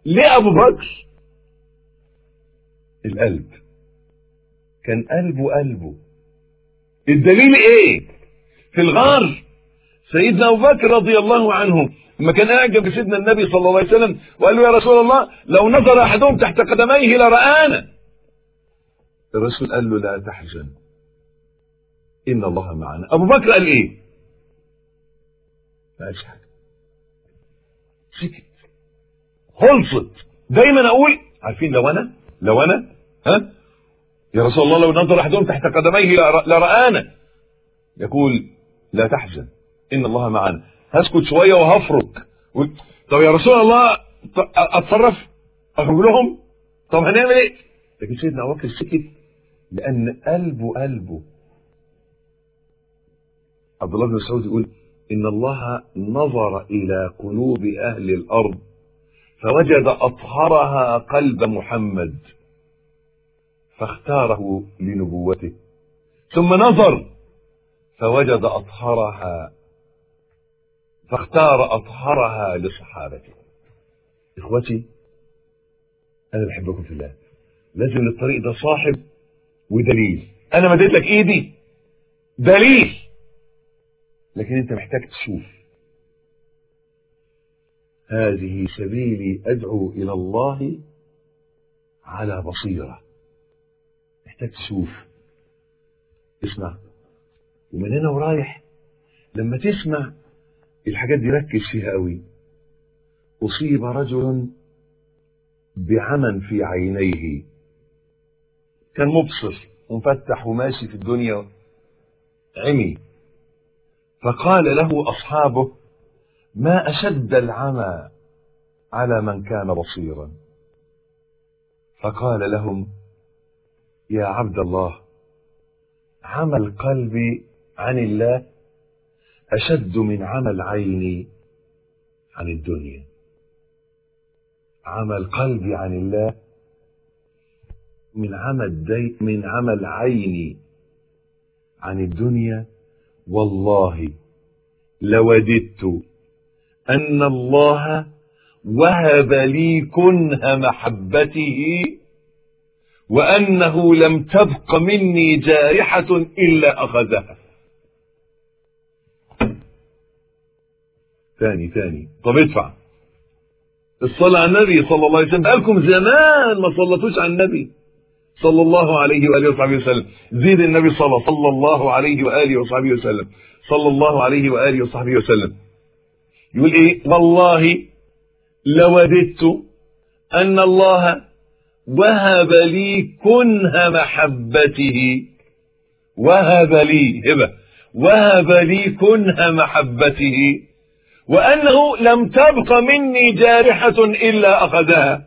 ليه ابو بكر القلب كان قلبه قلبه الدليل ايه في الغار سيدنا ابو بكر رضي الله عنه لما كان قاعد جنب سيدنا النبي صلى الله عليه وسلم وقال له يا رسول الله لو نظر احدهم تحت قدميه لرآنا الرسول قال له لا تحزن ان الله معنا ابو بكر قال ايه ما قالش حاجه سكت خلصت دايما اقول عارفين لو انا لو انا ها يا رسول الله لو نظر احدهم تحت قدميه لرآنا يقول لا تحزن ان الله معنا هسكت شويه وهفرك طب يا رسول الله اتصرف اخرج لهم طب هنعمل ايه لكن سيدنا ابو بكر سكت لان قلبه قلبه عبد الله بن مسعود يقول ان الله نظر الى قلوب اهل الارض فوجد اطهرها قلب محمد فاختاره لنبوته ثم نظر فوجد اطهرها فاختار اطهرها لصحابته اخوتي انا بحبكم في الله لازم الطريق ده صاحب ودليل انا مديت لك ايدي دليل لكن انت محتاج تشوف هذه سبيلي ادعو الى الله على بصيره محتاج تشوف اسمع ومن هنا ورايح لما تسمع الحاجات دي ركز فيها قوي اصيب رجل بعمى في عينيه كان مبصر ومفتح وماشي في الدنيا عمي فقال له اصحابه ما اشد العمى على من كان بصيرا فقال لهم يا عبد الله عمى القلب عن الله اشد من عمى العين عن الدنيا عمى القلب عن الله من عمى الدي من عمى العين عن الدنيا والله لوددت أن الله وهب لي كنه محبته وأنه لم تبق مني جارحة إلا أخذها ثاني ثاني طب ادفع الصلاة على النبي صلى الله عليه وسلم بقالكم زمان ما صلتوش على النبي صلى الله عليه وآله وصحبه وسلم زيد النبي صلى صلى الله عليه وآله وصحبه وسلم صلى الله عليه وآله وصحبه وسلم يقول ايه والله لوددت أن الله وهب لي كنه محبته وهب لي هبة وهب لي كنه محبته وأنه لم تبق مني جارحة إلا أخذها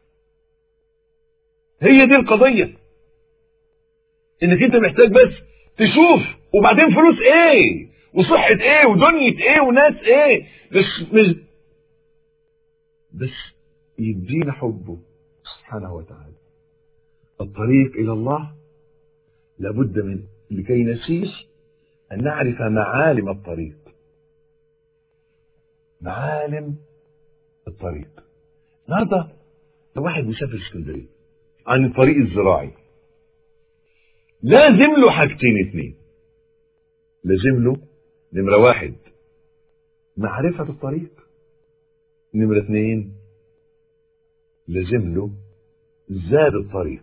هي دي القضية انك انت محتاج بس تشوف وبعدين فلوس ايه وصحة ايه ودنيا ايه وناس ايه مش مش بس يدينا حبه سبحانه وتعالى الطريق الى الله لابد من لكي نسير ان نعرف معالم الطريق معالم الطريق النهارده لو واحد مسافر اسكندريه عن الطريق الزراعي لازم له حاجتين اتنين لازم له نمرة واحد معرفة الطريق نمرة اتنين لازم له زاد الطريق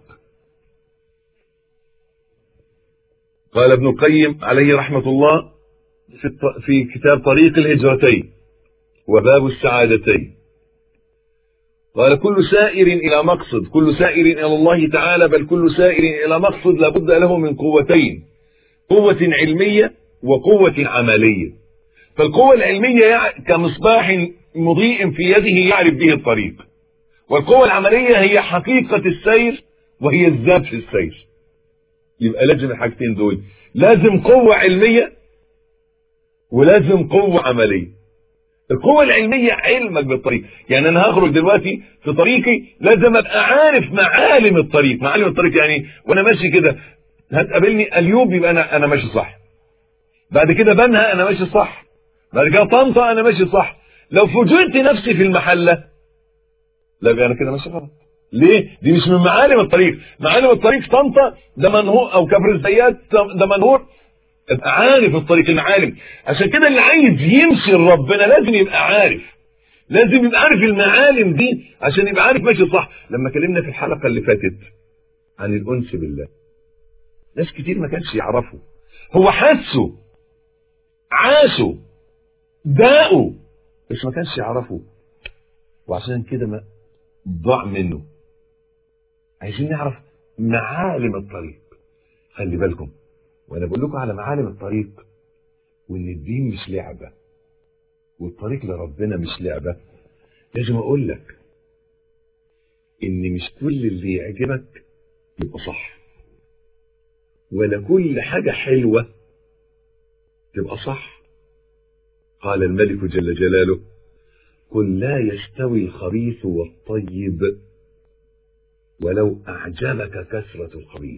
قال ابن القيم عليه رحمة الله في, في كتاب طريق الهجرتين وباب السعادتين قال كل سائر إلى مقصد كل سائر إلى الله تعالى بل كل سائر إلى مقصد لابد له من قوتين قوة علمية وقوة عملية فالقوة العلمية كمصباح مضيء في يده يعرف به الطريق والقوة العملية هي حقيقة السير وهي الذات في السير يبقى لازم الحاجتين دول لازم قوة علمية ولازم قوة عملية القوة العلمية علمك بالطريق يعني انا هخرج دلوقتي في طريقي لازم ابقى عارف معالم الطريق معالم الطريق يعني وانا ماشي كده هتقابلني اليوب يبقى انا انا ماشي صح بعد كده بنها انا ماشي صح بعد كده طنطا انا ماشي صح لو فوجئت نفسي في المحلة لا يبقى انا كده ماشي غلط ليه؟ دي مش من معالم الطريق معالم الطريق طنطا ده منهور او كفر الزيات ده منهور ابقى عارف الطريق المعالم عشان كده اللي عايز يمشي لربنا لازم يبقى عارف لازم يبقى عارف المعالم دي عشان يبقى عارف ماشي صح لما كلمنا في الحلقه اللي فاتت عن الانس بالله ناس كتير ما كانش يعرفوا هو حسوا عاشوا داقوا بس ما كانش يعرفوا وعشان كده ما ضاع منه عايزين نعرف معالم الطريق خلي بالكم وانا بقول لكم على معالم الطريق وان الدين مش لعبه والطريق لربنا مش لعبه لازم اقول لك ان مش كل اللي يعجبك يبقى صح ولا كل حاجه حلوه تبقى صح قال الملك جل جلاله قل لا يستوي الخبيث والطيب ولو أعجبك كثرة الخبيث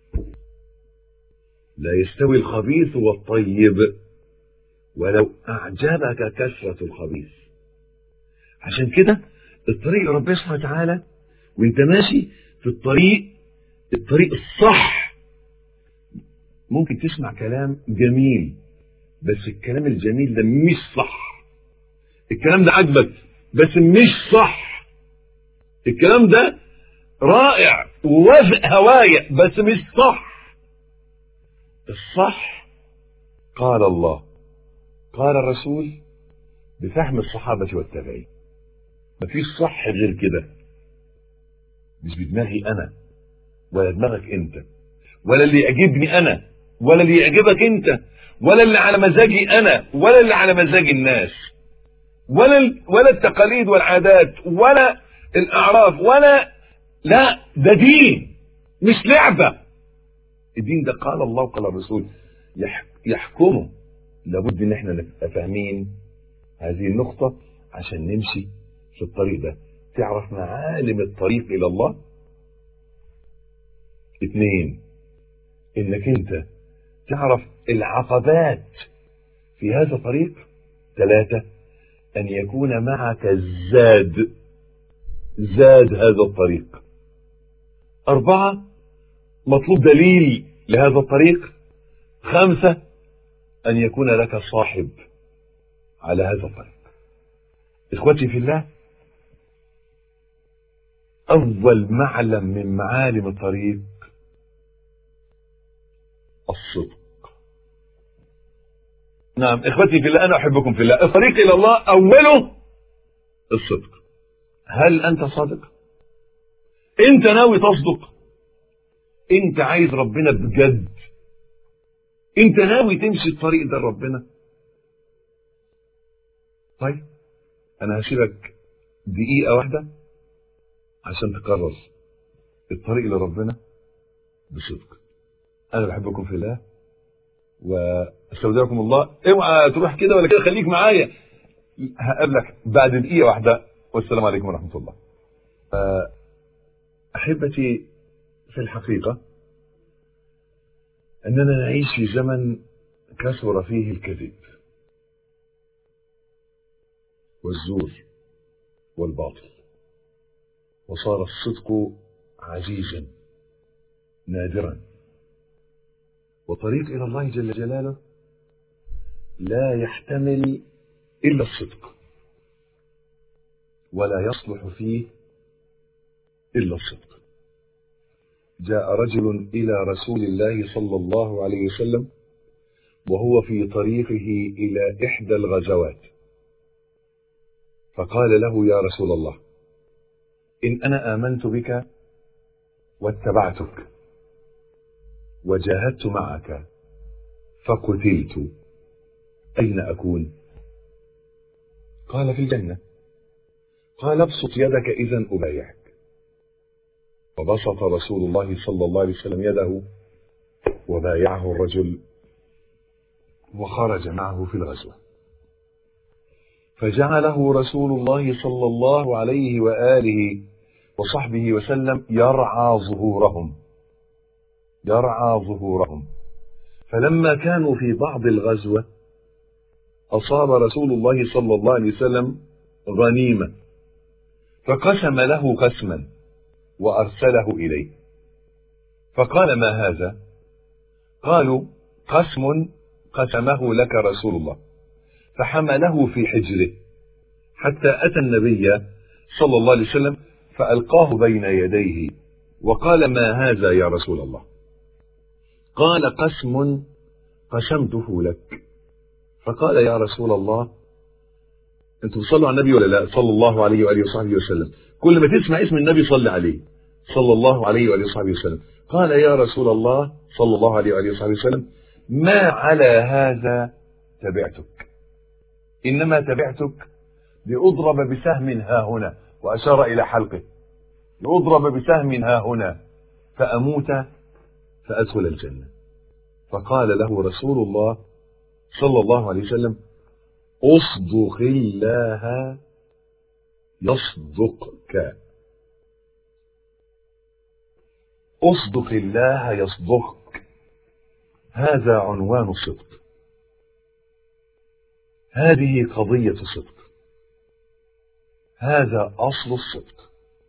لا يستوي الخبيث والطيب ولو أعجبك كثرة الخبيث عشان كده الطريق ربنا سبحانه وتعالى وانت ماشي في الطريق الطريق الصح ممكن تسمع كلام جميل بس الكلام الجميل ده مش صح الكلام ده عجبك بس مش صح الكلام ده رائع ووافق هوايا بس مش صح الصح قال الله قال الرسول بفهم الصحابة والتابعين مفيش صح غير كده مش بدماغي أنا ولا دماغك أنت ولا اللي يعجبني أنا ولا اللي يعجبك أنت ولا اللي على مزاجي أنا ولا اللي على مزاج الناس ولا ولا التقاليد والعادات ولا الأعراف ولا لا ده دين مش لعبة الدين ده قال الله وقال الرسول يحكمه لابد ان احنا نبقى فاهمين هذه النقطة عشان نمشي في الطريق ده تعرف معالم الطريق الى الله اثنين انك انت تعرف العقبات في هذا الطريق ثلاثة ان يكون معك الزاد زاد هذا الطريق أربعة مطلوب دليل لهذا الطريق خمسة أن يكون لك صاحب على هذا الطريق إخوتي في الله أول معلم من معالم الطريق الصدق نعم إخوتي في الله أنا أحبكم في الله الطريق إلى الله أوله الصدق هل أنت صادق أنت ناوي تصدق أنت عايز ربنا بجد أنت ناوي تمشي الطريق ده لربنا طيب أنا هسيبك دقيقة واحدة عشان تقرر الطريق لربنا بصدق أنا بحبكم في الله واستودعكم الله اوعى تروح كده ولا كده خليك معايا هقابلك بعد دقيقة واحدة والسلام عليكم ورحمة الله أحبتي في الحقيقة أننا نعيش في زمن كثر فيه الكذب والزور والباطل وصار الصدق عزيزا نادرا وطريق إلى الله جل جلاله لا يحتمل إلا الصدق ولا يصلح فيه إلا الصدق جاء رجل إلى رسول الله صلى الله عليه وسلم وهو في طريقه إلى إحدى الغزوات فقال له يا رسول الله إن أنا آمنت بك واتبعتك وجاهدت معك فقتلت أين أكون قال في الجنة قال ابسط يدك إذا أبايعك وبسط رسول الله صلى الله عليه وسلم يده وبايعه الرجل وخرج معه في الغزوة فجعله رسول الله صلى الله عليه وآله وصحبه وسلم يرعى ظهورهم يرعى ظهورهم فلما كانوا في بعض الغزوة أصاب رسول الله صلى الله عليه وسلم غنيمة فقسم له قسما وأرسله إليه فقال ما هذا قالوا قسم قسمه لك رسول الله فحمله في حجره حتى أتى النبي صلى الله عليه وسلم فألقاه بين يديه وقال ما هذا يا رسول الله قال قسم قسمته لك فقال يا رسول الله انتوا بتصلوا على النبي ولا لا صلى الله عليه وآله وصحبه وسلم كل ما تسمع اسم النبي صلي عليه صلى الله عليه وآله وصحبه وسلم قال يا رسول الله صلى الله عليه وآله وصحبه وسلم ما على هذا تبعتك إنما تبعتك لأضرب بسهم ها هنا وأشار إلى حلقه لأضرب بسهم ها هنا فأموت فأدخل الجنة فقال له رسول الله صلى الله عليه وسلم اصدق الله يصدقك اصدق الله يصدقك هذا عنوان الصدق هذه قضية الصدق هذا أصل الصدق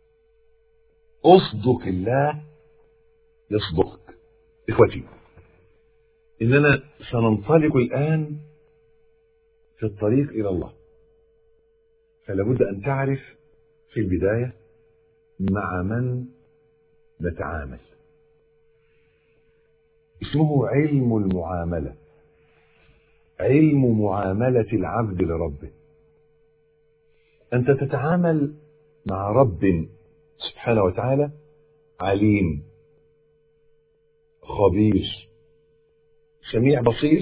اصدق الله يصدقك إخوتي إننا سننطلق الآن في الطريق إلى الله فلا بد أن تعرف في البداية مع من نتعامل اسمه علم المعاملة علم معاملة العبد لربه أنت تتعامل مع رب سبحانه وتعالى عليم خبير سميع بصير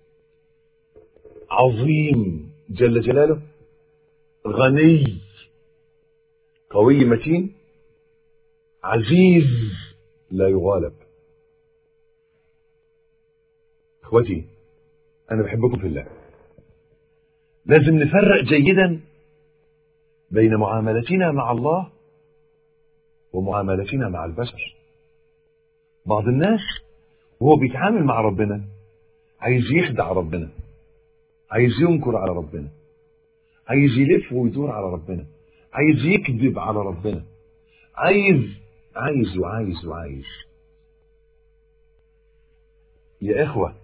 عظيم جل جلاله غني قوي متين عزيز لا يغالب اخوتي انا بحبكم في الله لازم نفرق جيدا بين معاملتنا مع الله ومعاملتنا مع البشر بعض الناس وهو بيتعامل مع ربنا عايز يخدع ربنا عايز ينكر على ربنا عايز يلف ويدور على ربنا عايز يكذب على ربنا عايز عايز وعايز وعايز يا إخوة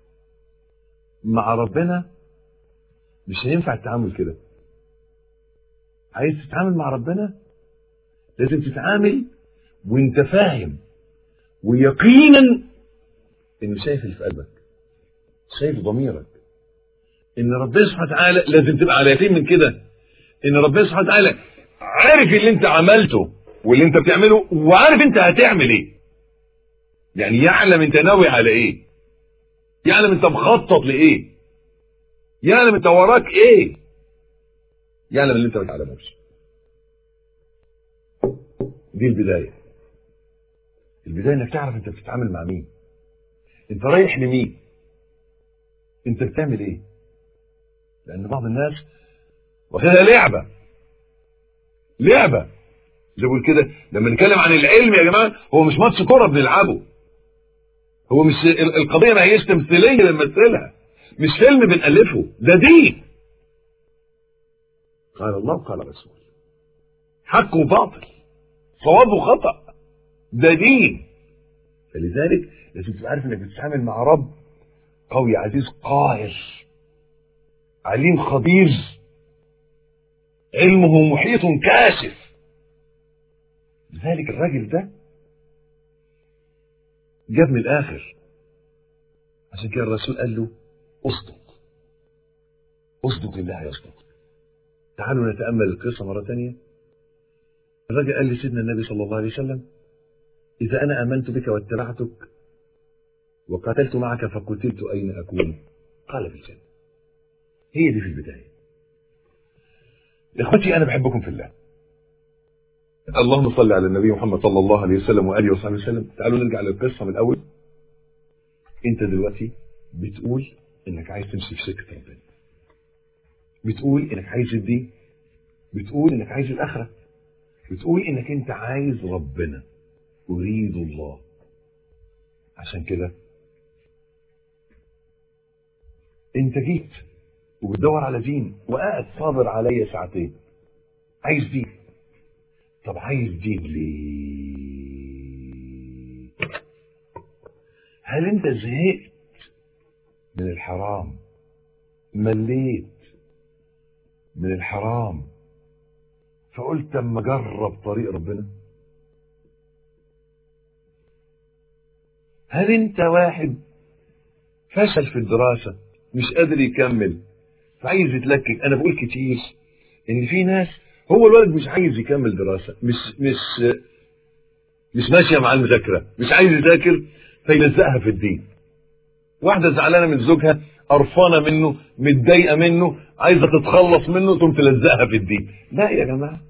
مع ربنا مش هينفع التعامل كده عايز تتعامل مع ربنا لازم تتعامل وانت فاهم ويقينا انه شايف اللي في قلبك شايف ضميرك ان ربنا سبحانه وتعالى لازم تبقى على يقين من كده ان ربنا سبحانه وتعالى عارف اللي انت عملته واللي انت بتعمله وعارف انت هتعمل ايه يعني يعلم انت ناوي على ايه يعلم انت مخطط لايه يعلم انت وراك ايه يعلم اللي انت ما تعلموش دي البدايه البدايه انك تعرف انت بتتعامل مع مين انت رايح لمين انت بتعمل ايه لان بعض الناس واخدها لعبه لعبه زي بقول كده لما نتكلم عن العلم يا جماعه هو مش ماتش كوره بنلعبه هو مش القضيه ما هيش تمثيليه بنمثلها مش فيلم بنالفه ده دين قال الله قال رسول حق وباطل صواب وخطا ده دين فلذلك لازم تبقى عارف انك بتتعامل مع رب قوي عزيز قاهر عليم خبير علمه محيط كاشف لذلك الراجل ده جاب من الاخر عشان كده الرسول قال له اصدق اصدق الله يصدق تعالوا نتامل القصه مره ثانيه الراجل قال لسيدنا النبي صلى الله عليه وسلم اذا انا امنت بك واتبعتك وقاتلت معك فقتلت اين اكون قال في الجنه هي دي في البدايه اخوتي انا بحبكم في الله اللهم صل على النبي محمد صلى الله عليه وسلم واله وصحبه وسلم تعالوا نرجع للقصه من الاول انت دلوقتي بتقول انك عايز تمشي في سكه ربنا بتقول انك عايز الدين بتقول انك عايز الاخره بتقول انك انت عايز ربنا اريد الله عشان كده انت جيت وبتدور على دين وقاعد صابر عليا ساعتين عايز دين طب عايز دين ليه هل انت زهقت من الحرام مليت من الحرام فقلت اما اجرب طريق ربنا هل انت واحد فشل في الدراسة مش قادر يكمل فعايز يتلكك انا بقول كتير ان في ناس هو الولد مش عايز يكمل دراسة مش مش مش ماشية مع المذاكرة مش عايز يذاكر فيلزقها في الدين واحدة زعلانة من زوجها قرفانة منه متضايقة منه عايزة تتخلص منه تقوم تلزقها في الدين لا يا جماعة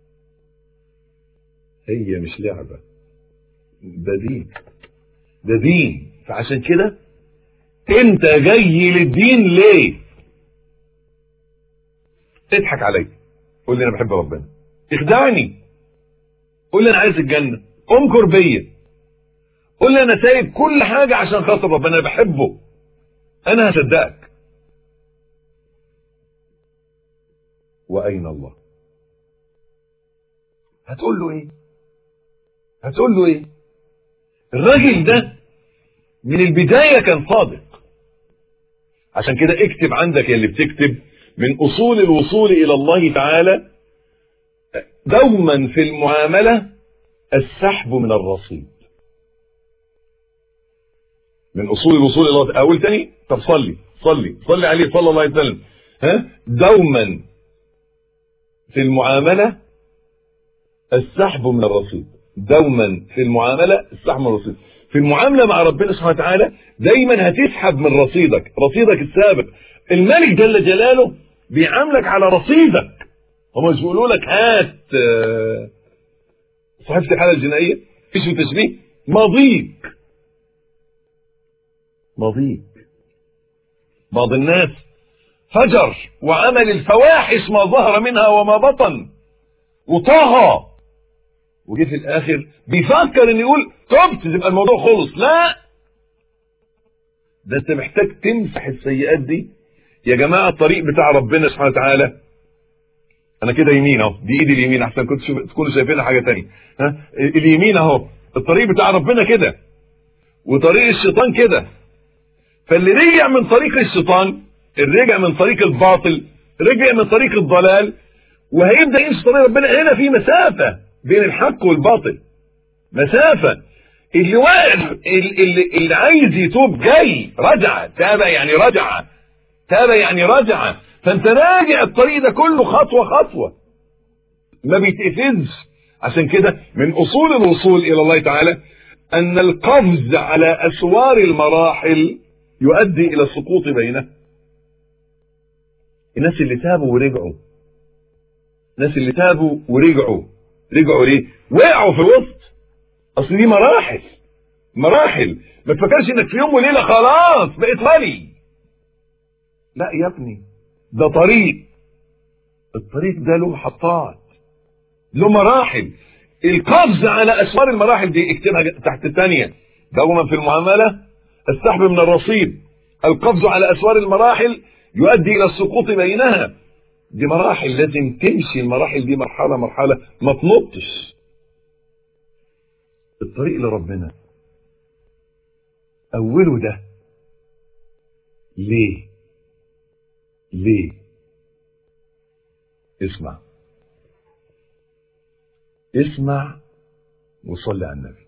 هي مش لعبة ده دين ده دين فعشان كده انت جاي للدين ليه اضحك عليا قول لي انا بحب ربنا اخدعني قول لي انا عايز الجنة انكر بيا قول لي انا سايب كل حاجة عشان خاطر ربنا انا بحبه انا هصدقك واين الله هتقول له ايه هتقول له ايه الراجل ده من البداية كان صادق عشان كده اكتب عندك يا اللي بتكتب من اصول الوصول الى الله تعالى دوما في المعاملة السحب من الرصيد من اصول الوصول الى الله اقول تاني طب صلي صلي صلي عليه صلى الله عليه وسلم ها دوما في المعاملة السحب من الرصيد دوما في المعاملة السحب من الرصيد في المعاملة مع ربنا سبحانه وتعالى دايما هتسحب من رصيدك رصيدك السابق الملك جل جلاله بيعاملك على رصيدك هم مش بيقولوا لك هات صحيفة الحالة الجنائية اسم تشبيه ماضيك ماضيك بعض الناس فجر وعمل الفواحش ما ظهر منها وما بطن وطغى وجه في الاخر بيفكر ان يقول تبت تبقى الموضوع خلص لا ده انت محتاج تمسح السيئات دي يا جماعه الطريق بتاع ربنا سبحانه وتعالى انا كده يمين اهو دي ايدي اليمين احسن كنت تكونوا شايفينها حاجه تانية ها اليمين اهو الطريق بتاع ربنا كده وطريق الشيطان كده فاللي رجع من طريق الشيطان اللي رجع من طريق الباطل رجع من طريق الضلال وهيبدا يمشي طريق ربنا هنا في مسافه بين الحق والباطل مسافه اللي واقف اللي, اللي عايز يتوب جاي رجع تاب يعني رجع تاب يعني رجع فانت راجع الطريق ده كله خطوه خطوه ما بيتقفزش عشان كده من اصول الوصول الى الله تعالى ان القفز على اسوار المراحل يؤدي الى السقوط بينه الناس اللي تابوا ورجعوا الناس اللي تابوا ورجعوا رجعوا ليه وقعوا في الوسط اصل دي مراحل مراحل ما تفكرش انك في يوم وليله خلاص بقيت ولي لا يا ابني ده طريق الطريق ده له محطات له مراحل القفز على اسوار المراحل دي اكتبها تحت الثانيه دوما في المعامله السحب من الرصيد القفز على اسوار المراحل يؤدي الى السقوط بينها دي مراحل لازم تمشي المراحل دي مرحله مرحله ما تنطش الطريق لربنا اوله ده ليه ليه اسمع اسمع وصلي على النبي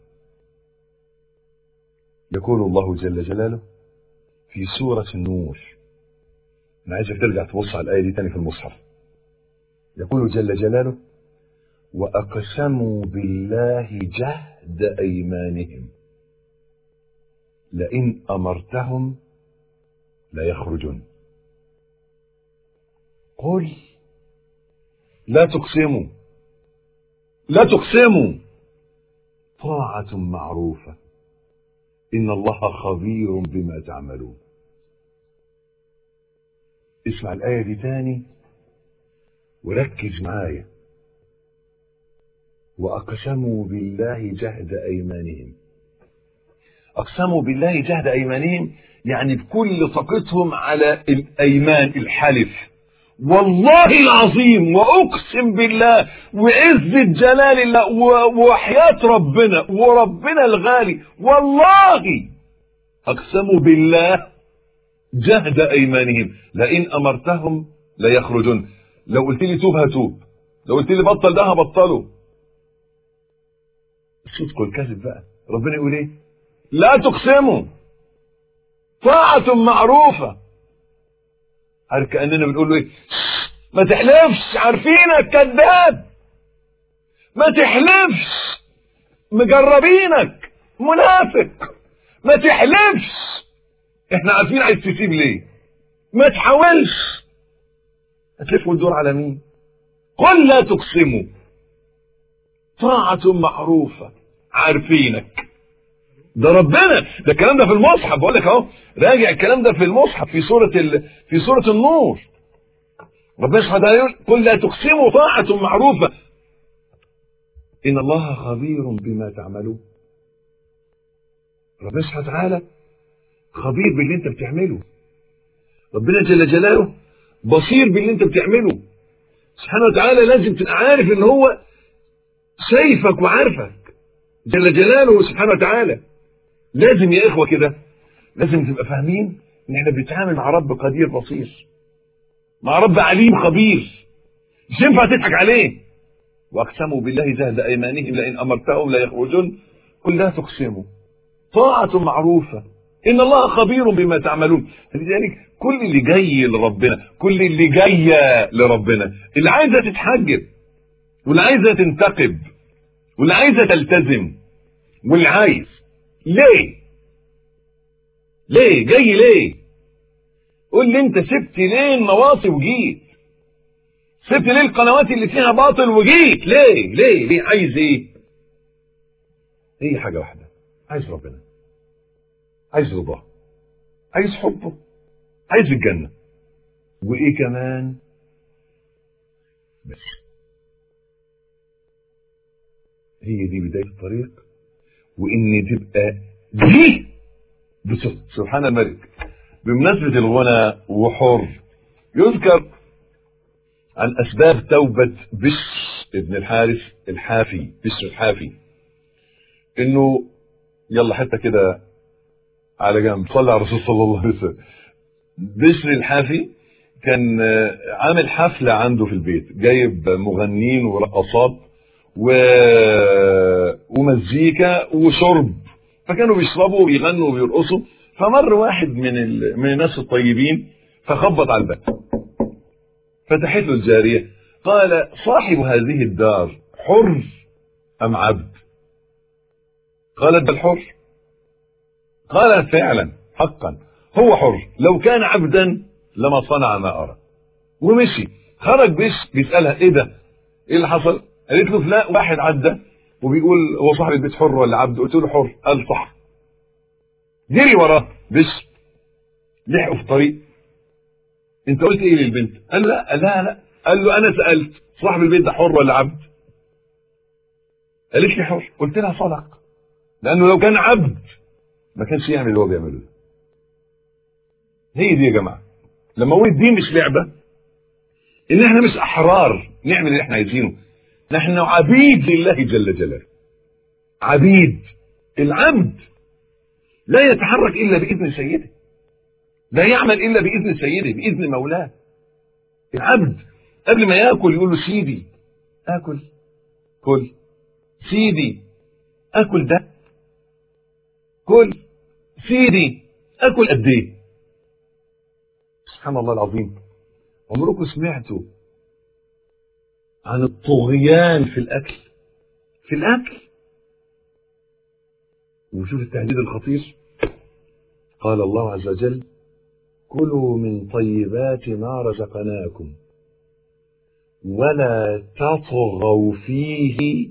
يقول الله جل جلاله في سورة النور أنا عايزك ترجع تبص على الآية دي تاني في المصحف يقول جل جلاله وأقسموا بالله جهد أيمانهم لئن أمرتهم ليخرجن قل لا تقسموا لا تقسموا طاعة معروفة إن الله خبير بما تعملون اسمع الآية دي تاني وركز معايا وأقسموا بالله جهد أيمانهم أقسموا بالله جهد أيمانهم يعني بكل طاقتهم على الأيمان الحلف والله العظيم واقسم بالله وعزة جلال الله و- وحياة ربنا وربنا الغالي والله اقسموا بالله جهد ايمانهم لئن امرتهم ليخرجن لو قلت لي توب هتوب لو قلت لي بطل ده هبطله الصدق والكذب بقى ربنا يقول ايه لا تقسموا طاعة معروفة عارف كأننا بنقول له ايه ما تحلفش عارفينك كذاب ما تحلفش مجربينك منافق ما تحلفش احنا عارفين عايز تسيب ليه ما تحاولش هتلف وتدور على مين قل لا تقسموا طاعة معروفة عارفينك ده ربنا ده الكلام ده في المصحف بقول لك اهو راجع الكلام ده في المصحف في سورة ال... في سورة النور ربنا سبحانه وتعالى يقول قل لا تقسموا طاعة معروفة إن الله خبير بما تعملون ربنا سبحانه وتعالى خبير باللي انت بتعمله ربنا جل جلاله بصير باللي انت بتعمله سبحانه وتعالى لازم تبقى عارف ان هو شايفك وعارفك جل جلاله سبحانه وتعالى لازم يا اخوه كده لازم تبقى فاهمين ان احنا بنتعامل مع رب قدير بصير مع رب عليم خبير مش ينفع تضحك عليه واقسموا بالله جهد ايمانهم لئن امرتهم ليخرجن قل لا تقسموا طاعة معروفة إن الله خبير بما تعملون لذلك كل اللي جاي لربنا كل اللي جاية لربنا اللي عايزة تتحجب واللي عايزة تنتقب واللي عايزة تلتزم واللي عايز ليه ليه جاي ليه قول لي انت سبت ليه المواطي وجيت سبت ليه القنوات اللي فيها باطل وجيت ليه ليه ليه عايز ايه هي حاجة واحدة عايز ربنا عايز رضاه عايز حبه عايز الجنة وايه كمان بس هي دي بداية الطريق وان تبقى دي بس- سبحان الملك بمناسبة الغنى وحر يذكر عن أسباب توبة بشر ابن الحارث الحافي بشر الحافي إنه يلا حتى كده على جنب صلى على الرسول صلى الله عليه وسلم بشر الحافي كان آه، عامل حفلة عنده في البيت جايب مغنين ورقصات و... ومزيكا وشرب فكانوا بيشربوا وبيغنوا وبيرقصوا فمر واحد من ال... من الناس الطيبين فخبط على الباب فتحت له الجارية قال صاحب هذه الدار حر أم عبد قالت بل حر قال فعلا حقا هو حر لو كان عبدا لما صنع ما أرى ومشي خرج بيش بيسألها ايه ده ايه اللي حصل قالت له لا واحد عدى وبيقول هو صاحب البيت حر ولا عبد قلت له حر قال صح جري وراه بش لحقوا في طريق انت قلت ايه للبنت قال لا لا لا قال له انا سالت صاحب البيت ده حر ولا عبد قالت لي حر قلت لها صدق لانه لو كان عبد ما كانش يعمل اللي هو بيعمله ده هي دي يا جماعه لما اقول الدين مش لعبه ان احنا مش احرار نعمل اللي احنا عايزينه نحن عبيد لله جل جلاله عبيد العبد لا يتحرك الا باذن سيده لا يعمل الا باذن سيده باذن مولاه العبد قبل ما ياكل يقول له سيدي اكل كل سيدي اكل ده كل سيدي اكل قد ايه سبحان الله العظيم عمركم سمعتوا عن الطغيان في الاكل في الاكل وشوف التهديد الخطير قال الله عز وجل كلوا من طيبات ما رزقناكم ولا تطغوا فيه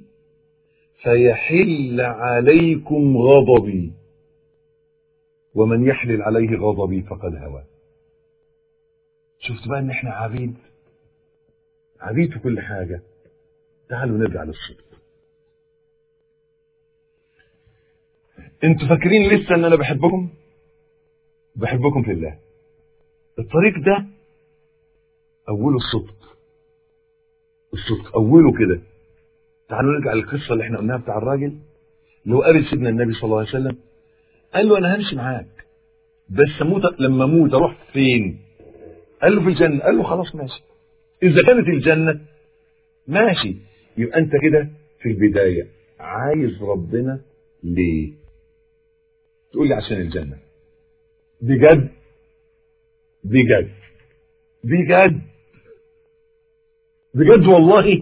فيحل عليكم غضبي ومن يحلل عليه غضبي فقد هوى شفت بقى ان احنا عبيد عبيد في كل حاجة تعالوا نرجع للصدق انتوا فاكرين لسه ان انا بحبكم بحبكم في الله الطريق ده أوله الصدق الصدق أوله كده تعالوا نرجع للقصة اللي احنا قلناها بتاع الراجل اللي هو قابل سيدنا النبي صلى الله عليه وسلم قال له أنا همشي معاك بس اموت لما اموت اروح فين؟ قال له في الجنة قال له خلاص ماشي إذا كانت الجنة ماشي يبقى أنت كده في البداية عايز ربنا ليه؟ تقول لي عشان الجنة بجد بجد بجد بجد والله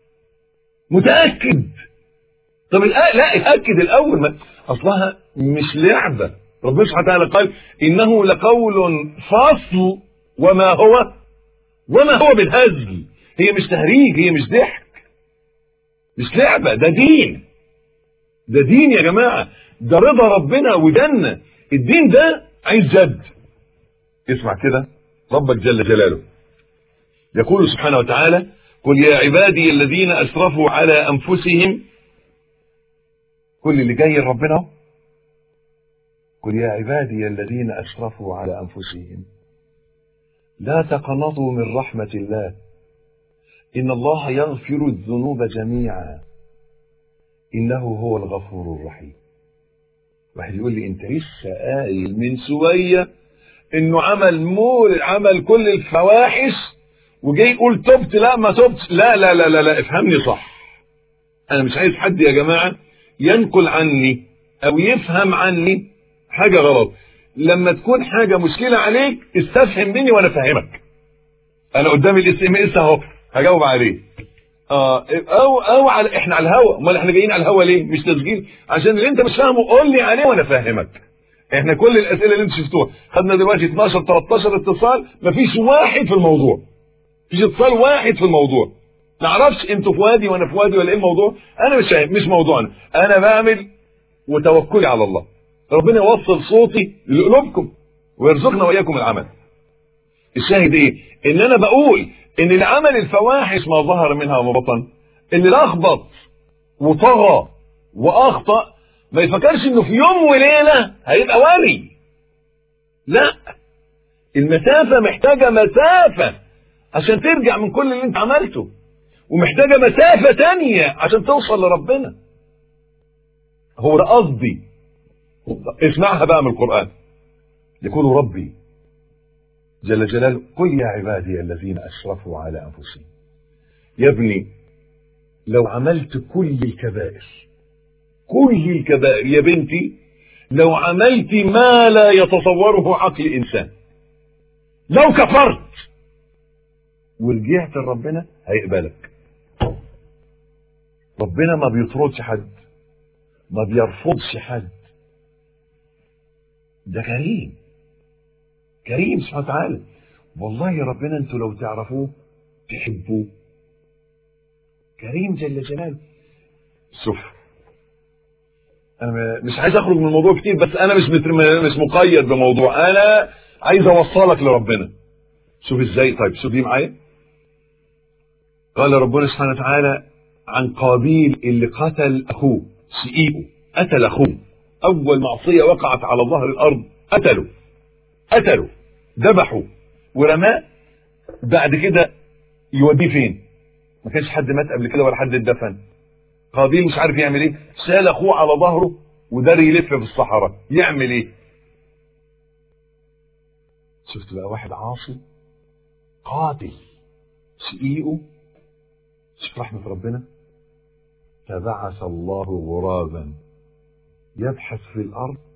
متأكد طب الآ... لا اتأكد الأول ما... أصلها مش لعبة ربنا سبحانه وتعالى قال إنه لقول فصل وما هو وما هو بالهزل هي مش تهريج هي مش ضحك مش لعبة ده دين ده دين يا جماعة ده رضا ربنا وجنة الدين ده عايز جد اسمع كده ربك جل جلاله يقول سبحانه وتعالى قل يا عبادي الذين أسرفوا على أنفسهم كل اللي جاي ربنا قل يا عبادي الذين أسرفوا على أنفسهم لا تقنطوا من رحمة الله إن الله يغفر الذنوب جميعا إنه هو الغفور الرحيم واحد يقول لي أنت لسه قايل من شوية إنه عمل مول عمل كل الفواحش وجاي يقول تبت لا ما تبت لا لا لا لا, لا افهمني صح أنا مش عايز حد يا جماعة ينقل عني أو يفهم عني حاجة غلط لما تكون حاجة مشكلة عليك استفهم مني وانا افهمك انا قدامي الاس ام اس اهو هجاوب عليه اه او او على احنا على الهوا امال احنا جايين على الهوا ليه مش تسجيل عشان اللي انت مش فاهمه قول لي عليه وانا افهمك احنا كل الاسئله اللي انت شفتوها خدنا دلوقتي 12 13 اتصال مفيش واحد في الموضوع مفيش اتصال واحد في الموضوع ما اعرفش انتوا في وادي وانا في وادي ولا ايه الموضوع انا مش فاهم مش موضوعنا انا بعمل وتوكلي على الله ربنا يوصل صوتي لقلوبكم ويرزقنا واياكم العمل الشاهد ايه ان انا بقول ان العمل الفواحش ما ظهر منها وما بطن اللي لخبط وطغى واخطا ما يفكرش انه في يوم وليله هيبقى ولي لا المسافه محتاجه مسافه عشان ترجع من كل اللي انت عملته ومحتاجه مسافه تانية عشان توصل لربنا هو ده قصدي اسمعها بقى من القرآن يقول ربي جل جلاله قل يا عبادي الذين أسرفوا على أنفسهم يا ابني لو عملت كل الكبائر كل الكبائر يا بنتي لو عملت ما لا يتصوره عقل إنسان لو كفرت ورجعت لربنا هيقبلك ربنا ما بيطردش حد ما بيرفضش حد ده كريم كريم سبحانه وتعالى والله يا ربنا انتوا لو تعرفوه تحبوه كريم جل جلاله شوف انا مش عايز اخرج من الموضوع كتير بس انا مش مش مقيد بموضوع انا عايز اوصلك لربنا شوف ازاي طيب شوف دي معايا قال ربنا سبحانه وتعالى عن قابيل اللي قتل اخوه شقيقه قتل اخوه اول معصيه وقعت على ظهر الارض قتلوا قتلوا ذبحوا ورماه بعد كده يوديه فين ما كانش حد مات قبل كده ولا حد اتدفن قابيل مش عارف يعمل ايه شال اخوه على ظهره ودار يلف في الصحراء يعمل ايه شفت بقى واحد عاصي قاتل شقيقه شوف رحمة ربنا فبعث الله غرابا يبحث في الأرض